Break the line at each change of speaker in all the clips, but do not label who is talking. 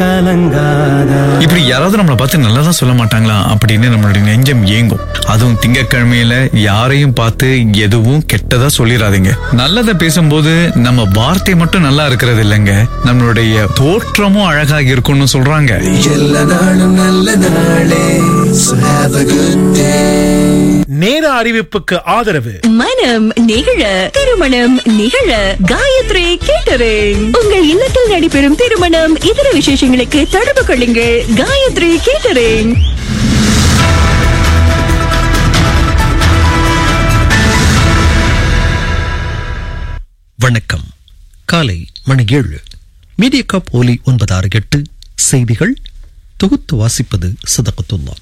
கலங்காதா
இப்படி யாராவது நம்மளை பார்த்து நல்லா தான் சொல்ல மாட்டாங்களா அப்படின்னு நம்மளுடைய நெஞ்சம் ஏங்கும் அதுவும் திங்கட்கிழமையில யாரையும் பார்த்து எதுவும் கெட்டதா சொல்லிடாதீங்க நல்லதை பேசும்போது நம்ம வார்த்தை மட்டும் நல்லா இருக்கிறது இல்லைங்க நம்மளுடைய தோற்றமும் அழகாக இருக்கும்னு சொல்றாங்க
எல்லா நாளும் நல்ல நாளே So have a good day
நேர அறிவிப்புக்கு ஆதரவு
மனம் நிகழ திருமணம் நிகழ காயத்ரி கேட்டரிங் உங்கள் இல்லத்தில் நடைபெறும் திருமணம் இதர விசேஷங்களுக்கு தொடர்பு கொள்ளுங்கள் காயத்ரி கேட்டரிங்
வணக்கம் காலை மணி ஏழு மீடியா காப் ஒலி ஒன்பது ஆறு எட்டு செய்திகள் தொகுத்து வாசிப்பது சதகத்துல்லா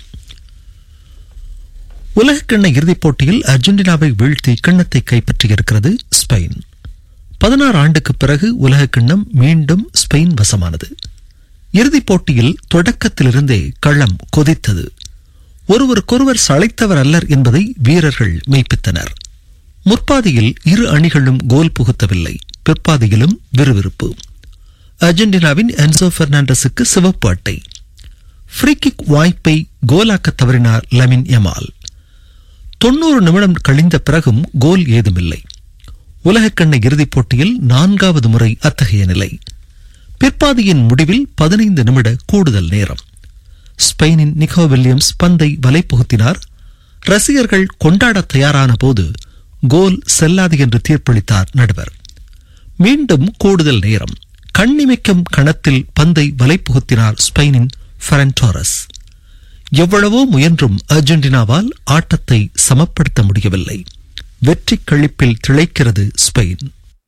உலகக்கிண்ண இறுதிப் போட்டியில் அர்ஜென்டினாவை வீழ்த்தி கிண்ணத்தை கைப்பற்றியிருக்கிறது ஸ்பெயின் பதினாறு ஆண்டுக்கு பிறகு உலகக்கிண்ணம் மீண்டும் ஸ்பெயின் வசமானது இறுதிப் போட்டியில் தொடக்கத்திலிருந்தே களம் கொதித்தது ஒருவருக்கொருவர் சளைத்தவர் அல்லர் என்பதை வீரர்கள் மெய்ப்பித்தனர் முற்பாதியில் இரு அணிகளும் கோல் புகுத்தவில்லை பிற்பாதியிலும் விறுவிறுப்பு அர்ஜென்டினாவின் என்சோ பெர்னாண்டஸுக்கு சிவப்பு அட்டை ஃப்ரீகிக் வாய்ப்பை கோலாக்க தவறினார் லமின் யமால் தொண்ணூறு நிமிடம் கழிந்த பிறகும் கோல் ஏதுமில்லை உலகக்கண்ண இறுதிப் போட்டியில் நான்காவது முறை அத்தகைய நிலை பிற்பாதியின் முடிவில் பதினைந்து நிமிட கூடுதல் நேரம் ஸ்பெயினின் நிக்கோ வில்லியம்ஸ் பந்தை வலை புகுத்தினார் ரசிகர்கள் கொண்டாட தயாரான போது கோல் செல்லாது என்று தீர்ப்பளித்தார் நடுவர் மீண்டும் கூடுதல் நேரம் கண்ணிமைக்கும் கணத்தில் பந்தை வலை புகுத்தினார் ஸ்பெயினின் ஃபெரன்டோரஸ் எவ்வளவோ முயன்றும் அர்ஜென்டினாவால் ஆட்டத்தை சமப்படுத்த முடியவில்லை வெற்றி கழிப்பில் திளைக்கிறது ஸ்பெயின்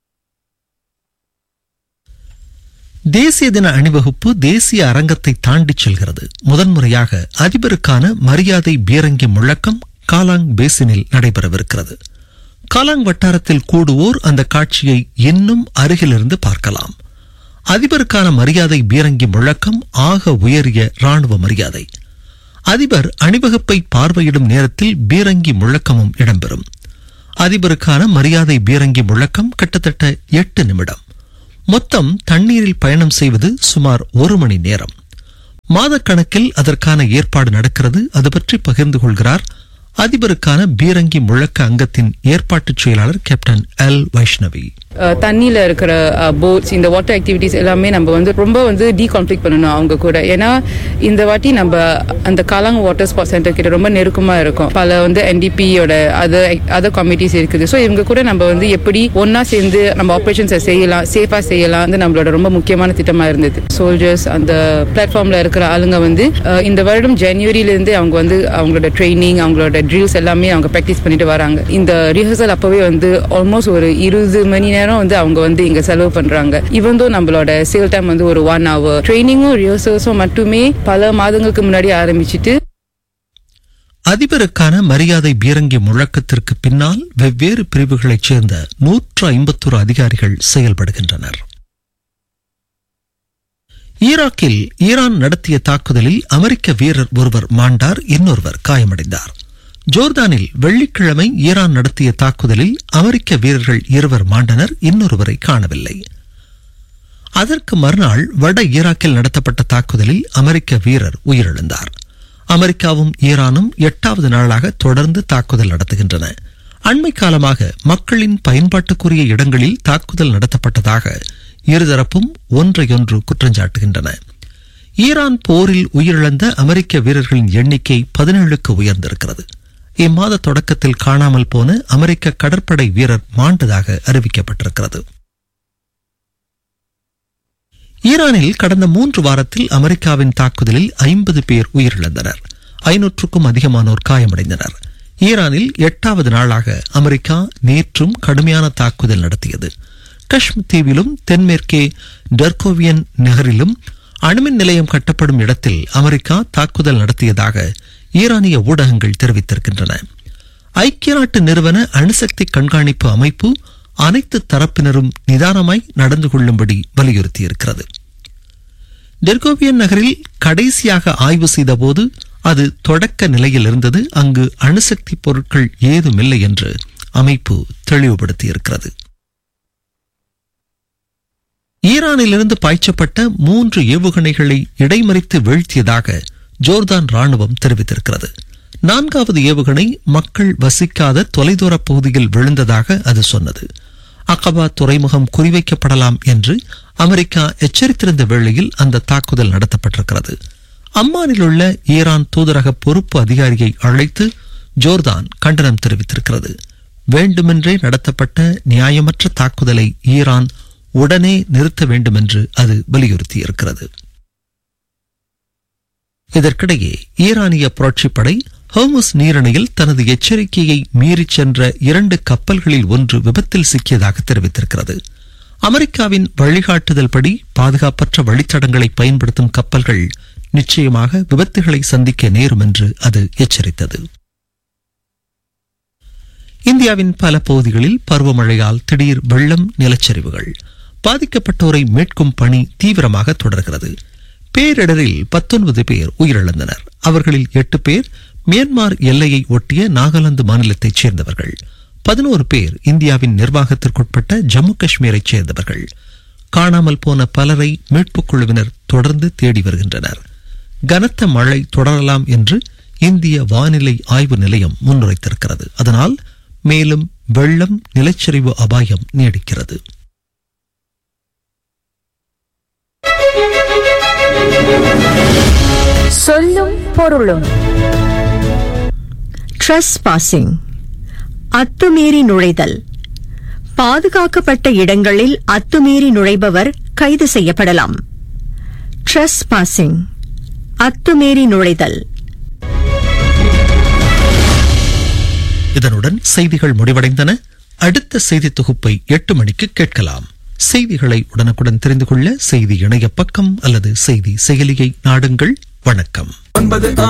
தேசிய தின அணிவகுப்பு தேசிய அரங்கத்தை தாண்டிச் செல்கிறது முதன்முறையாக அதிபருக்கான மரியாதை பீரங்கி முழக்கம் காலாங் பேசினில் நடைபெறவிருக்கிறது காலாங் வட்டாரத்தில் கூடுவோர் அந்த காட்சியை இன்னும் அருகிலிருந்து பார்க்கலாம் அதிபருக்கான மரியாதை பீரங்கி முழக்கம் ஆக உயரிய ராணுவ மரியாதை அதிபர் அணிவகுப்பை பார்வையிடும் நேரத்தில் பீரங்கி முழக்கமும் இடம்பெறும் அதிபருக்கான மரியாதை பீரங்கி முழக்கம் கிட்டத்தட்ட எட்டு நிமிடம் மொத்தம் தண்ணீரில் பயணம் செய்வது சுமார் ஒரு மணி நேரம் மாதக்கணக்கில் அதற்கான ஏற்பாடு நடக்கிறது அது பற்றி பகிர்ந்து கொள்கிறார் அதிபருக்கான பீரங்கி முழக்க அங்கத்தின் ஏற்பாட்டுச் செயலாளர் கேப்டன் எல் வைஷ்ணவி
அஹ் தண்ணியில இருக்கிற போட்ஸ் இந்த வாட்டர் ஆக்டிவிட்டிஸ் எல்லாமே நம்ம வந்து ரொம்ப வந்து டீகான்ஃபிளிக் பண்ணணும் அவங்க கூட ஏன்னா இந்த வாட்டி நம்ம அந்த காலாங் வாட்டர் ஸ்பாட் சென்டர் கிட்ட ரொம்ப நெருக்கமா இருக்கும் பல வந்து என்டிபியோட அதர் அதர் கமிட்டிஸ் இருக்குது ஸோ இவங்க கூட நம்ம வந்து எப்படி ஒன்னா சேர்ந்து நம்ம ஆப்ரேஷன்ஸை செய்யலாம் சேஃபா செய்யலாம் வந்து நம்மளோட ரொம்ப முக்கியமான திட்டமா இருந்தது சோல்ஜர்ஸ் அந்த பிளாட்ஃபார்ம்ல இருக்கிற ஆளுங்க வந்து அஹ் இந்த வருடம் ஜனவரியில இருந்து அவங்க வந்து அவங்களோட ட்ரைனிங் அவங்களோட ட்ரில்ஸ் எல்லாமே அவங்க ப்ராக்டிஸ் பண்ணிட்டு வராங்க இந்த ரிஹர்சல் அப்பவே வந்து ஆல்மோஸ்ட் ஒரு இருபது மணி நேரம் வந்து அவங்க வந்து இங்க செலவு பண்றாங்க இவன் தோ நம்மளோட சேல் டைம் வந்து ஒரு ஒன் ஹவர் ட்ரைனிங்கும் ரிஹர்சல்ஸும் மட்டுமே பல மாதங்களுக்கு முன்னாடி ஆரம்பிச்சிட்டு
அதிபருக்கான மரியாதை பீரங்கி முழக்கத்திற்கு பின்னால் வெவ்வேறு பிரிவுகளைச் சேர்ந்த நூற்று ஐம்பத்தொரு அதிகாரிகள் செயல்படுகின்றனர் ஈராக்கில் ஈரான் நடத்திய தாக்குதலில் அமெரிக்க வீரர் ஒருவர் மாண்டார் இன்னொருவர் காயமடைந்தார் ஜோர்தானில் வெள்ளிக்கிழமை ஈரான் நடத்திய தாக்குதலில் அமெரிக்க வீரர்கள் இருவர் மாண்டனர் இன்னொருவரை காணவில்லை அதற்கு மறுநாள் வட ஈராக்கில் நடத்தப்பட்ட தாக்குதலில் அமெரிக்க வீரர் உயிரிழந்தார் அமெரிக்காவும் ஈரானும் எட்டாவது நாளாக தொடர்ந்து தாக்குதல் நடத்துகின்றன அண்மை காலமாக மக்களின் பயன்பாட்டுக்குரிய இடங்களில் தாக்குதல் நடத்தப்பட்டதாக இருதரப்பும் ஒன்றையொன்று குற்றஞ்சாட்டுகின்றன ஈரான் போரில் உயிரிழந்த அமெரிக்க வீரர்களின் எண்ணிக்கை பதினேழுக்கு உயர்ந்திருக்கிறது இம்மாத தொடக்கத்தில் காணாமல் போன அமெரிக்க கடற்படை வீரர் மாண்டதாக அறிவிக்கப்பட்டிருக்கிறது ஈரானில் கடந்த மூன்று வாரத்தில் அமெரிக்காவின் தாக்குதலில் ஐம்பது பேர் உயிரிழந்தனர் ஐநூற்றுக்கும் அதிகமானோர் காயமடைந்தனர் ஈரானில் எட்டாவது நாளாக அமெரிக்கா நேற்றும் கடுமையான தாக்குதல் நடத்தியது கஷ்மீர் தீவிலும் தென்மேற்கே டர்கோவியன் நகரிலும் அணுமின் நிலையம் கட்டப்படும் இடத்தில் அமெரிக்கா தாக்குதல் நடத்தியதாக ஈரானிய ஊடகங்கள் தெரிவித்திருக்கின்றன ஐக்கிய நாட்டு நிறுவன அணுசக்தி கண்காணிப்பு அமைப்பு அனைத்து தரப்பினரும் நிதானமாய் நடந்து கொள்ளும்படி வலியுறுத்தியிருக்கிறது டெர்கோவியன் நகரில் கடைசியாக ஆய்வு செய்தபோது அது தொடக்க நிலையில் இருந்தது அங்கு அணுசக்தி பொருட்கள் ஏதுமில்லை என்று அமைப்பு தெளிவுபடுத்தியிருக்கிறது ஈரானிலிருந்து பாய்ச்சப்பட்ட மூன்று ஏவுகணைகளை இடைமறித்து வீழ்த்தியதாக ஜோர்தான் ராணுவம் தெரிவித்திருக்கிறது நான்காவது ஏவுகணை மக்கள் வசிக்காத தொலைதூர பகுதியில் விழுந்ததாக அது சொன்னது அகபா துறைமுகம் குறிவைக்கப்படலாம் என்று அமெரிக்கா எச்சரித்திருந்த வேளையில் அந்த தாக்குதல் நடத்தப்பட்டிருக்கிறது அம்மானில் உள்ள ஈரான் தூதரக பொறுப்பு அதிகாரியை அழைத்து ஜோர்தான் கண்டனம் தெரிவித்திருக்கிறது வேண்டுமென்றே நடத்தப்பட்ட நியாயமற்ற தாக்குதலை ஈரான் உடனே நிறுத்த வேண்டும் என்று அது வலியுறுத்தியிருக்கிறது இதற்கிடையே ஈரானிய புரட்சிப்படை ஹோமுஸ் நீரிணையில் தனது எச்சரிக்கையை மீறிச் சென்ற இரண்டு கப்பல்களில் ஒன்று விபத்தில் சிக்கியதாக தெரிவித்திருக்கிறது அமெரிக்காவின் வழிகாட்டுதல் படி பாதுகாப்பற்ற வழித்தடங்களை பயன்படுத்தும் கப்பல்கள் நிச்சயமாக விபத்துகளை சந்திக்க நேரும் என்று அது எச்சரித்தது இந்தியாவின் பல பகுதிகளில் பருவமழையால் திடீர் வெள்ளம் நிலச்சரிவுகள் பாதிக்கப்பட்டோரை மீட்கும் பணி தீவிரமாக தொடர்கிறது பேரிடரில் பத்தொன்பது பேர் உயிரிழந்தனர் அவர்களில் எட்டு பேர் மியான்மர் எல்லையை ஒட்டிய நாகாலாந்து மாநிலத்தைச் சேர்ந்தவர்கள் பதினோரு பேர் இந்தியாவின் நிர்வாகத்திற்குட்பட்ட ஜம்மு காஷ்மீரைச் சேர்ந்தவர்கள் காணாமல் போன பலரை மீட்புக் குழுவினர் தொடர்ந்து தேடி வருகின்றனர் கனத்த மழை தொடரலாம் என்று இந்திய வானிலை ஆய்வு நிலையம் முன்னுரைத்திருக்கிறது அதனால் மேலும் வெள்ளம் நிலச்சரிவு அபாயம் நீடிக்கிறது
சொல்லும் பொருளும் ட்ரெஸ் பாசிங் அத்துமீறி நுழைதல் பாதுகாக்கப்பட்ட இடங்களில் அத்துமீறி நுழைபவர் கைது செய்யப்படலாம் ட்ரெஸ் பாசிங் அத்துமீறி நுழைதல்
இதனுடன் செய்திகள் முடிவடைந்தன அடுத்த செய்தி தொகுப்பை எட்டு மணிக்கு கேட்கலாம் செய்திகளை உடனுக்குடன் தெரிந்து கொள்ள செய்தி இணைய பக்கம் அல்லது செய்தி செயலியை நாடுங்கள் வணக்கம்
ஒன்பது